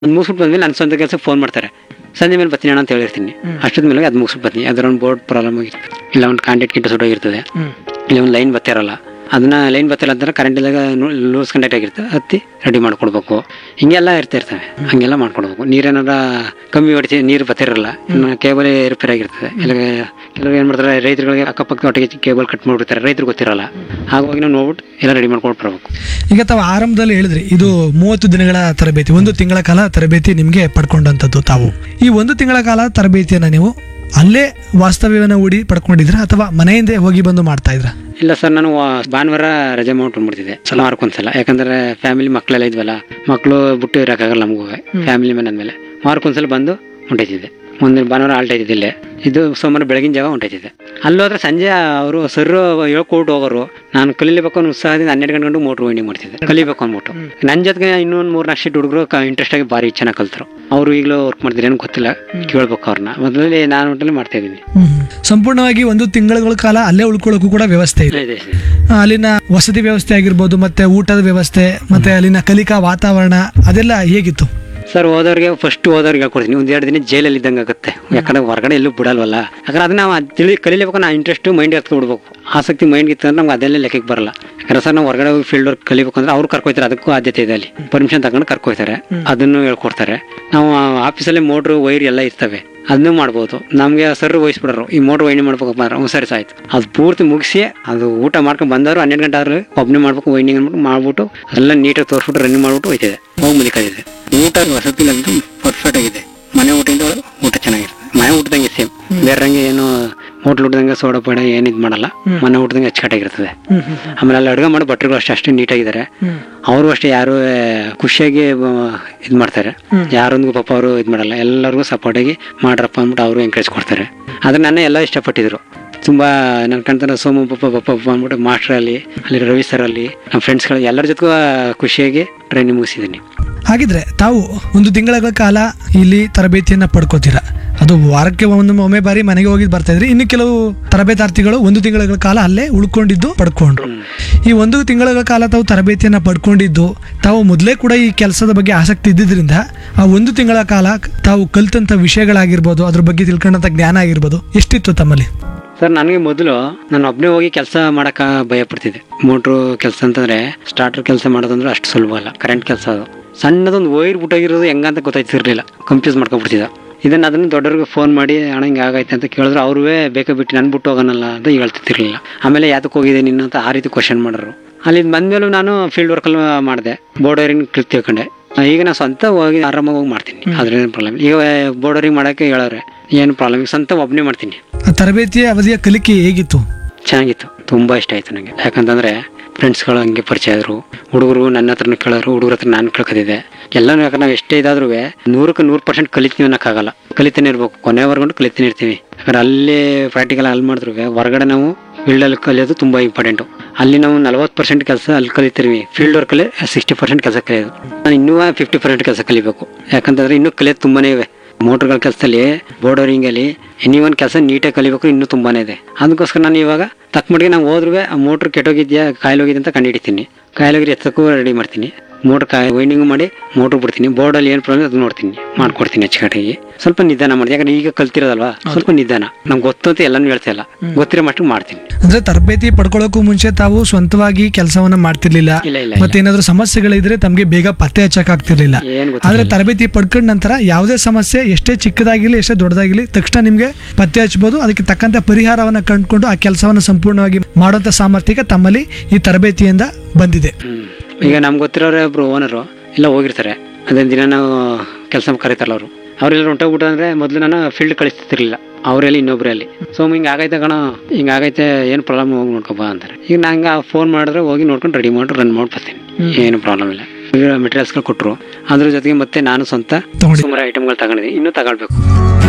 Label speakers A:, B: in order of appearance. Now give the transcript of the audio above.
A: ಅದು ಮುಗಿಸ್ಬಿಟ್ಟು ಬಂದ್ಮೇಲೆ ನನ್ನ ಸ್ವಂತ ಕೆಲಸ ಫೋನ್ ಮಾಡ್ತಾರೆ ಸಂಜೆ ಮೇಲೆ ಬರ್ತೀನಿ ಅಣ್ಣ ಅಂತ ಹೇಳಿರ್ತೀನಿ ಅಷ್ಟೊತ್ತ ಮೇಲೆ ಅದು ಮುಗಿಸ್ಬಿಟ್ಟು ಬರ್ತೀನಿ ಅದರ ಒಂದು ಬೋರ್ಡ್ ಪ್ರಾಬ್ಲಮ್ ಆಗಿರ್ತದೆ ಇಲ್ಲ ಒಂದು ಕಾಂಟ್ಯಾಕ್ಟ್ ಗಿಟ್ಟ ಸುಟ್ಟೋಗಿರ್ತದೆ ಇಲ್ಲ ಒಂದು ಲೈನ್ ಬರ್ತಿರಲ್ಲ ಅದನ್ನ ಲೈನ್ ಬರ್ತಿಲ್ಲ ಅಂತಂದ್ರೆ ಕರೆಂಟ್ ಇದ್ದಾಗ ಲೂಸ್ ಕಂಡಕ್ಟ್ ಆಗಿರ್ತದೆ ಹತ್ತಿ ರೆಡಿ ಮಾಡ್ಕೊಡ್ಬೇಕು ಹಿಂಗೆಲ್ಲ ಇರ್ತಾ ಇರ್ತವೆ ಹಂಗೆಲ್ಲ ಮಾಡ್ಕೊಡ್ಬೇಕು ನೀರೇನಾರ ಕಮ್ಮಿ ಹೊಡಿತಿ ನೀರು ಬರ್ತಿರಲ್ಲ ಇನ್ನು ಕೇಬಲ್ ರಿಪೇರ್ ಆಗಿರ್ತದೆ ಇಲ್ಲ ಕೆಲವರು ಏನು ಮಾಡ್ತಾರೆ ರೈತರುಗಳಿಗೆ ಅಕ್ಕಪಕ್ಕ ಒಟ್ಟಿಗೆ ಕೇಬಲ್ ಕಟ್ ಮಾಡಿಬಿಡ್ತಾರೆ ರೈತರು ಗೊತ್ತಿರಲ್ಲ ಹಾಗಾಗಿ ನಾವು ನೋಡ್ಬಿಟ್ಟು ಎಲ್ಲ ರೆಡಿ ಮಾಡ್ಕೊಂಡು ಬರಬೇಕು
B: ಈಗ ತಾವು ಆರಂಭದಲ್ಲಿ ಹೇಳಿದ್ರಿ ಇದು ಮೂವತ್ತು ದಿನಗಳ ತರಬೇತಿ ಒಂದು ತಿಂಗಳ ಕಾಲ ತರಬೇತಿ ನಿಮಗೆ ಪಡ್ಕೊಂಡಂಥದ್ದು ತಾವು ಈ ಒಂದು ತಿಂಗಳ ಕಾಲ ತರಬೇತಿಯನ್ನ ನೀವು ಅಲ್ಲೇ ವಾಸ್ತವ್ಯವನ್ನು ಹೂಡಿ ಪಡ್ಕೊಂಡಿದ್ರ ಅಥವಾ ಮನೆಯಿಂದೇ ಹೋಗಿ ಬಂದು ಮಾಡ್ತಾ ಇದ್ರ
A: ಇಲ್ಲ ಸರ್ ನಾನು ವಾ- ಭಾನುವಾರ ರಜೆ ಮಾಡ್ಕೊಂಡ್ಬಿಡ್ತಿದ್ದೆ ಸಲ ವಾರಕ್ಕೊಂದ್ಸಲ ಯಾಕಂದ್ರೆ ಫ್ಯಾಮಿಲಿ ಮಕ್ಕಳೆಲ್ಲ ಇದ್ವಲ್ಲ ಮಕ್ಕಳು ಬಿಟ್ಟು ಇರೋಕ್ಕಾಗಲ್ಲ ನಮಗೂ ಫ್ಯಾಮಿಲಿ ಮ್ಯಾನ್ ಅಂದಮೇಲೆ ವಾರಕ್ಕೊಂದ್ಸಲ ಬಂದು ಹೊಂಟೈತಿದ್ದೆ ಮುಂದಿನ ಭಾನುವಾರ ಆಲ್ಟೈತಿದ್ದೆ ಇಲ್ಲೇ ಇದು ಸೋಮವಾರ ಬೆಳಗಿನ ಜಾವ ಹೊಂಟೈತಿದ್ದೆ ಅಲ್ಲೋದ್ರೆ ಸಂಜೆ ಅವರು ಸರ್ ಹೇಳ್ಕೊಟ್ಟು ಹೋಗೋರು ನಾನು ಕಲಿಲೇಬೇಕು ಅನ್ನೋ ಉತ್ಸಾಹದಿಂದ ಹನ್ನೆರಡು ಗಂಟೆ ಗಂಟು ಮೋಟ್ರ್ ವೈಂಡಿಂಗ್ ಮಾಡ್ತಿದ್ದೆ ಕಲಿಬೇಕು ಅಂದ್ಬಿಟ್ಟು ನನ್ನ ಜೊತೆಗೆ ಇನ್ನೊಂದು ಮೂರು ನಾಲ್ಕು ಹುಡುಗರು ಇಂಟ್ರೆಸ್ಟ್ ಆಗಿ ಭಾರಿ ಚೆನ್ನಾಗಿ ಕಲ್ತರು ಅವರು ಈಗಲೂ ವರ್ಕ್ ಮಾಡ್ತಿದ್ರು ಏನು ಗೊತ್ತಿಲ್ಲ ಕೇಳ್ಬೇಕು ಅವ್ರನ್ನ ಮೊದಲೇ ನಾನು ಒಟ್ಟಲ್ಲಿ ಮಾಡ್ತಾ ಇದ್ದೀನಿ
B: ಸಂಪೂರ್ಣವಾಗಿ ಒಂದು ತಿಂಗಳ ಕಾಲ ಅಲ್ಲೇ ಉಳ್ಕೊಳ್ಳೋಕ್ಕೂ ಕೂಡ ವ್ಯವಸ್ಥೆ ಇದೆ
A: ಇದೆ
B: ಆ, ಅಲ್ಲಿನ ವಸತಿ ವ್ಯವಸ್ಥೆ ಆಗಿರ್ಬೋದು ಮತ್ತೆ ಊಟದ ವ್ಯವಸ್ಥೆ ಮತ್ತೆ ಅಲ್ಲಿನ ಕಲಿಕಾ ವಾತಾವರಣ ಅದೆಲ್ಲ ಹೇಗಿತ್ತು
A: ಸರ್ ಹೋದವ್ರಿಗೆ ಫಸ್ಟ್ ಹೋದವ್ರಿಗೆ ಹೇಳ್ಕೊಡ್ತೀನಿ ಒಂದ್ ಎರಡು ದಿನ ಜೈಲಲ್ಲಿ ಇದ್ದಂಗೆ ಆಗುತ್ತೆ ಯಾಕಂದ್ರೆ ಹೊರಗಡೆ ಎಲ್ಲೂ ಬಿಡಲ್ವಲ್ಲ ಯಾಕಂದ್ರೆ ಅದನ್ನ ನಾವು ಅದ್ ತಿಳಿ ಕಲಿಲೇಬೇಕು ನಾ ಇಂಟ್ರೆಸ್ಟ್ ಮೈಂಡ್ ಎತ್ಕೊ ಬಿಡ್ಬೇಕು ಆಸಕ್ತಿ ಮೈಂಡ್ ಇತ್ತು ಅಂದ್ರೆ ನಮ್ಗೆ ಅದೆಲ್ಲ ಲೆಕ್ಕಕ್ಕೆ ಬರಲ್ಲ ಯಾಕಂದ್ರೆ ಸರ್ ನಾವು ಹೊರಗಡೆ ಹೋಗಿ ಫೀಲ್ಡ್ ವರ್ಕ್ ಕಲಿಬೇಕು ಅಂದ್ರೆ ಅವ್ರು ಕರ್ಕೊಯ್ತಾರೆ ಅದಕ್ಕೂ ಆದ್ಯತೆ ಇದೆ ಅಲ್ಲಿ ಪರ್ಮಿಷನ್ ತಗೊಂಡು ಕರ್ಕೊಯ್ತಾರೆ ಅದನ್ನು ಹೇಳ್ಕೊಡ್ತಾರೆ ನಾವು ಆಫೀಸಲ್ಲಿ ಮೋಟ್ರು ವೈರ್ ಎಲ್ಲ ಇರ್ತವೆ ಅದನ್ನು ಮಾಡ್ಬೋದು ನಮಗೆ ಸರ್ ವಹಿಸ್ಬಿಡೋರು ಈ ಮೋಟ್ರ್ ವೈಂಡಿಂಗ್ ಮಾಡ್ಬೇಕಪ್ಪ ಅಂದ್ರೆ ಹ್ಞೂ ಸರಿ ಸಾಯ್ತು ಅದು ಪೂರ್ತಿ ಮುಗಿಸಿ ಅದು ಊಟ ಮಾಡ್ಕೊಂಡು ಬಂದವರು ಹನ್ನೆರಡು ಗಂಟೆ ಆದ್ರೆ ಒಬ್ಬನೇ ಮಾಡ್ಬೇಕು ವೈಂಡಿಂಗ್ ಅಂದ್ಬಿಟ್ಟು ಮಾಡ್ಬಿಟ್ಟು ಎಲ್ಲ ನೀಟಾಗಿ ತೋರಿಸ್ಬಿಟ್ಟು ರನ್ನಿಂಗ್ ಮಾಡ್ಬಿಟ್ಟು ಹೋಯ್ತಿದೆ ಹೋಗಿ ಮಲಿಕದಿದೆ ಊಟ ವಸತಿ ಅಂತೂ ಪರ್ಫೆಕ್ಟ್ ಆಗಿದೆ ಮನೆ ಊಟದಿಂದ ಊಟ ಚೆನ್ನಾಗಿರ್ತದೆ ಮನೆ ಊಟದಂಗೆ ಸೇಮ್ ಬೇರೆ ಏನು ಹೋಟ್ಲ್ ಊಟದಂಗೆ ಸೋಡಾ ಪಡ ಏನು ಇದು ಮಾಡಲ್ಲ ಮನೆ ಊಟದಂಗೆ ಅಚ್ಚುಕಟ್ಟಾಗಿರ್ತದೆ ಆಮೇಲೆ ಅಲ್ಲಿ ಅಡುಗೆ ಮಾಡೋ ಭಟ್ರುಗಳು ಅಷ್ಟೇ ಅಷ್ಟೇ ನೀಟಾಗಿದ್ದಾರೆ ಅವರು ಅಷ್ಟೇ ಯಾರು ಖುಷಿಯಾಗಿ ಇದು ಮಾಡ್ತಾರೆ ಯಾರೊಂದಿಗೂ ಪಾಪ ಅವರು ಇದು ಮಾಡಲ್ಲ ಎಲ್ಲರಿಗೂ ಸಪೋರ್ಟಾಗಿ ಮಾಡ್ರಪ್ಪ ಅಂದ್ಬಿಟ್ಟು ಅವರು ಎಂಕರೇಜ್ ಕೊಡ್ತಾರೆ ಆದ್ರೆ ನನ್ನ ಎಲ್ಲ ಇಷ್ಟಪಟ್ಟಿದ್ರು ತುಂಬ ನನ್ನ ಕಣ್ತನ ಸೋಮು ಪಪ್ಪ ಪಪ್ಪ ಪಪ್ಪ ಅಂದ್ಬಿಟ್ಟು ಮಾಸ್ಟರ್ ಅಲ್ಲಿ ಅಲ್ಲಿ ರವಿ ಸರ್ ಅಲ್ಲಿ ನಮ್ಮ ಫ್ರೆಂಡ್ಸ್ಗಳು ಎಲ್ಲರ ಜೊತೆಗೂ ಖುಷಿಯಾಗಿ ಟ್ರೈನಿಂಗ್ ಮುಗಿಸಿದ್ದೀನಿ
B: ಹಾಗಿದ್ರೆ ತಾವು ಒಂದು ತಿಂಗಳ ಕಾಲ ಇಲ್ಲಿ ತರಬೇತಿಯನ್ನ ಪಡ್ಕೋತೀರಾ ಅದು ವಾರಕ್ಕೆ ಒಂದು ಒಮ್ಮೆ ಬಾರಿ ಮನೆಗೆ ಹೋಗಿ ಬರ್ತಾ ಇದ್ರಿ ಇನ್ನು ಕೆಲವು ತರಬೇತಾರ್ಥಿಗಳು ಒಂದು ತಿಂಗಳ ಕಾಲ ಅಲ್ಲೇ ಉಳ್ಕೊಂಡಿದ್ದು ಪಡ್ಕೊಂಡ್ರು ಈ ಒಂದು ತಿಂಗಳ ಕಾಲ ತಾವು ತರಬೇತಿಯನ್ನ ಪಡ್ಕೊಂಡಿದ್ದು ತಾವು ಮೊದಲೇ ಕೂಡ ಈ ಕೆಲಸದ ಬಗ್ಗೆ ಆಸಕ್ತಿ ಇದ್ದಿದ್ರಿಂದ ಆ ಒಂದು ತಿಂಗಳ ಕಾಲ ತಾವು ಕಲ್ತಂತ ವಿಷಯಗಳಾಗಿರ್ಬೋದು ಅದ್ರ ಬಗ್ಗೆ ತಿಳ್ಕೊಂಡಂತ ಜ್ಞಾನ ಆಗಿರ್ಬೋದು ಎಷ್ಟಿತ್ತು ತಮ್ಮಲ್ಲಿ
A: ಸರ್ ನನಗೆ ಮೊದಲು ನಾನು ಒಬ್ಬನೇ ಹೋಗಿ ಕೆಲಸ ಮಾಡಕ್ಕೆ ಭಯ ಪಡ್ತಿದ್ದೆ ಮೋಟ್ರು ಕೆಲಸ ಅಂತಂದ್ರೆ ಸ್ಟಾರ್ಟರ್ ಕೆಲಸ ಮಾಡೋದಂದ್ರೆ ಅಷ್ಟು ಸುಲಭ ಅಲ್ಲ ಕರೆಂಟ್ ಕೆಲಸ ಅದು ಸಣ್ಣದೊಂದು ವೈರ್ ಬಿಟ್ಟೋಗಿರೋದು ಹೆಂಗಂತ ಗೊತ್ತಾಯ್ತಿರ್ಲಿಲ್ಲ ಕನ್ಫ್ಯೂಸ್ ಮಾಡ್ಕೊಂಡ್ಬಿಡ್ತಿದ್ದ ಇದನ್ನ ಅದನ್ನ ದೊಡ್ಡವ್ರಿಗೆ ಫೋನ್ ಮಾಡಿ ಹಣ ಹಿಂಗೆ ಆಗೈತೆ ಅಂತ ಕೇಳಿದ್ರೆ ಅವ್ರೂ ಬೇಕಾ ಬಿಟ್ಟು ನನ್ ಬಿಟ್ಟು ಹೋಗೋಣಲ್ಲ ಅಂತ ಹೇಳ್ತಿರ್ಲಿಲ್ಲ ಆಮೇಲೆ ಯಾತಕ್ಕೆ ಹೋಗಿದೆ ನೀನು ಅಂತ ಆ ರೀತಿ ಕ್ವಶನ್ ಮಾಡೋರು ಅಲ್ಲಿ ಬಂದ್ಮೇಲೂ ನಾನು ಫೀಲ್ಡ್ ವರ್ಕಲ್ಲಿ ಮಾಡಿದೆ ಬೋರ್ಡ್ ವೈರಿಂಗ್ ತಿಳ್ಕೊಂಡೆ ಈಗ ನಾನು ಸ್ವಂತ ಹೋಗಿ ಆರಾಮಾಗಿ ಹೋಗಿ ಮಾಡ್ತೀನಿ ಅದ್ರೇನು ಪ್ರಾಬ್ಲಮ್ ಈಗ ಬೋರ್ಡ್ ವೈರಿಂಗ್ ಮಾಡೋಕ್ಕೆ ಹೇಳೋರೆ ಏನು ಪ್ರಾಬ್ಲಮ್ ಈಗ ಸ್ವಂತ ಒಬ್ಬನೇ ಮಾಡ್ತೀನಿ
B: ಆ ತರಬೇತಿಯ ಅವಧಿಯ ಕಲಿಕೆ ಹೇಗಿತ್ತು
A: ಚೆನ್ನಾಗಿತ್ತು ತುಂಬಾ ಇಷ್ಟ ಆಯ್ತು ನನಗೆ ಯಾಕಂತಂದ್ರೆ ಫ್ರೆಂಡ್ಸ್ಗಳು ಹಂಗೆ ಪರಿಚಯ ಆದ್ರು ಹುಡುಗರು ನನ್ನ ಹತ್ರನೂ ಕೇಳೋರು ಹುಡುಗರ ಹತ್ರ ನಾನು ಕೇಳ್ಕೊತಿದ್ದೆ ಎಲ್ಲನೂ ಯಾಕಂದ್ರೆ ನಾವು ಎಷ್ಟೇ ಇದಾದ್ರೂ ನೂರಕ್ಕೆ ನೂರು ಪರ್ಸೆಂಟ್ ಕಲಿತೀವಿ ಅನ್ನೋಕ್ಕಾಗಲ್ಲ ಕಲಿತಾನೆ ಇರ್ಬೇಕು ಕೊನೆವರೆಗೂ ಕಲಿತಾನೆ ಇರ್ತೀವಿ ಯಾಕಂದ್ರೆ ಅಲ್ಲಿ ಪ್ರಾಕ್ಟಿಕಲ್ ಅಲ್ಲಿ ಮಾಡಿದ್ರು ಹೊರಗಡೆ ನಾವು ಫೀಲ್ಡ್ ಅಲ್ಲಿ ಕಲಿಯೋದು ತುಂಬಾ ಇಂಪಾರ್ಟೆಂಟು ಅಲ್ಲಿ ನಾವು ನಲ್ವತ್ತು ಪರ್ಸೆಂಟ್ ಕೆಲಸ ಅಲ್ಲಿ ಕಲಿತಿರ್ವಿ ಫೀಲ್ಡ್ ವರ್ಕಲ್ಲಿ ಸಿಕ್ಸ್ಟಿ ಪರ್ಸೆಂಟ್ ಕೆಲಸ ಕಲಿಯೋದು ನಾನು ಇನ್ನೂ ಫಿಫ್ಟಿ ಪರ್ಸೆಂಟ್ ಕೆಲಸ ಕಲಿಬೇಕು ಯಾಕಂತಂದ್ರೆ ಇನ್ನೂ ಕಲಿಯೋದು ತುಂಬಾನೇ ಇವೆ ಮೋಟ್ರ್ಗಳ ಕೆಲಸದಲ್ಲಿ ಬೋರ್ಡರಿಂಗ್ ಅಲ್ಲಿ ಎನಿ ಒಂದು ಕೆಲಸ ನೀಟಾಗಿ ಕಲಿಬೇಕು ಇನ್ನೂ ತುಂಬಾನೇ ಇದೆ ಅದಕ್ಕೋಸ್ಕರ ನಾನು ಇವಾಗ ತಕ್ಕ ಮಟ್ಟಿಗೆ ನಾವು ಹೋದ್ರೂ ಆ ಮೋಟ್ರ್ ಕೆಟ್ಟೋಗಿದ್ಯಾ ಕಾಯಿಲೆ ಹೋಗಿದೆ ಅಂತ ಕಂಡುಹಿಡಿತೀನಿ ಕಾಯಿಲೆ ಹೋಗಿ ಎತ್ತಕ್ಕೂ ರೆಡಿ ಮಾಡ್ತೀನಿ ಮೋಟ್ರ್ ಕಾಯಿ ವೈಂಡಿಂಗ್ ಮಾಡಿ ಮೋಟ್ರ್ ಬಿಡ್ತೀನಿ ಬೋರ್ಡಲ್ಲಿ ಏನು ಪ್ರಾಬ್ಲಮ್ ಅದು ನೋಡ್ತೀನಿ ಮಾಡ್ಕೊಡ್ತೀನಿ ಅಚ್ಚುಕಟ್ಟಾಗಿ ಸ್ವಲ್ಪ ನಿಧಾನ ಮಾಡಿ ಯಾಕಂದ್ರೆ ಈಗ ಕಲ್ತಿರೋದಲ್ವಾ ಸ್ವಲ್ಪ ನಿಧಾನ ನಂಗೆ ಗೊತ್ತು ಅಂತ ಎಲ್ಲನೂ ಹೇಳ್ತಾ ಇಲ್ಲ ಗೊತ್ತಿರೋ ಮಟ್ಟಿಗೆ ಮಾಡ್ತೀನಿ
B: ಅಂದ್ರೆ ತರಬೇತಿ ಪಡ್ಕೊಳ್ಳೋಕ್ಕೂ ಮುಂಚೆ ತಾವು ಸ್ವಂತವಾಗಿ ಕೆಲಸವನ್ನ ಮಾಡ್ತಿರ್ಲಿಲ್ಲ
A: ಇಲ್ಲ ಇಲ್ಲ
B: ಮತ್ತೆ ಏನಾದ್ರು ಸಮಸ್ಯೆಗಳಿದ್ರೆ ತಮ್ಗೆ ಬೇಗ ಪತ್ತೆ ಹಚ್ಚಕ್ಕಾಗ್ತಿರ್ಲಿಲ್ಲ
A: ಏನು ಗೊತ್ತಿಲ್ಲ
B: ಆದ್ರೆ ತರಬೇತಿ ಪಡ್ಕೊಂಡ ನಂತರ ಯಾವುದೇ ಸಮಸ್ಯೆ ಎಷ್ಟೇ ಚಿಕ್ಕದಾಗಿರ್ಲಿ ಎಷ್ಟೇ ದೊಡ್ಡದಾಗಿರ್ಲಿ ತಕ್ಷಣ ನಿಮ್ಗೆ ಪತ್ತೆ ಹಚ್ಚಬಹುದು ಅದಕ್ಕೆ ತಕ್ಕಂತ ಪರಿಹಾರವನ್ನ ಕಂಡುಕೊಂಡು ಆ ಕೆಲಸವನ್ನ ಸಂಪೂರ್ಣವಾಗಿ ಮಾಡುವಂತ ಸಾಮರ್ಥ್ಯ ತಮ್ಮಲ್ಲಿ ಈ ತರಬೇತಿಯಿಂದ ಬಂದಿದೆ
A: ಹ್ಮ್. ಈಗ ನಮ್ಗೆ ಗೊತ್ತಿರೋರೇ ಒಬ್ರು ಓನರು ಎಲ್ಲ ಹೋಗಿರ್ತಾರೆ ಅದೇ ದಿನ ನಾವು ಕೆಲಸ ಕರೀತಾರಲ್ಲ ಅವರು ಅವರೆಲ್ಲ ಹೊಂಟೋಗ್ಬಿಟ್ಟು ಅಂದ್ರೆ ಮೊದಲು ನಾನು ಫೀಲ್ಡ್ ಕಳಿಸ್ತಿರ್ಲಿಲ್ಲ ಅವರೆಲ್ಲಿ ಇನ್ನೊಬ್ರಲ್ಲಿ ಸೊ ಹಿಂಗೆ ಆಗೈತೆ ಕಣ ಹಿಂಗೆ ಆಗೈತೆ ಏನು ಪ್ರಾಬ್ಲಮ್ ಹೋಗಿ ನೋಡ್ಕೊಬಾ ಅಂತಾರೆ ಈಗ ನಂಗೆ ಫೋನ್ ಮಾಡಿದ್ರೆ ಹೋಗಿ ನೋಡ್ಕೊಂಡು ರೆಡಿ ಮಾಡಿ ರನ್ ಮಾಡಿ ಬರ್ತೀನಿ ಏನು ಪ್ರಾಬ್ಲಮ್ ಇಲ್ಲ ಮೆಟೀರಿಯಲ್ಸ್ಗಳು ಕೊಟ್ಟರು ಅದ್ರ ಜೊತೆಗೆ ಮತ್ತೆ ನಾನು ಸ್ವಂತ
B: ತಗೊಂಡಿ
A: ಸುಮಾರು ಐಟಮ್ಗಳು ತಗೊಂಡಿದ್ದೀನಿ ಇನ್ನೂ ತಗೊಳ್ಬೇಕು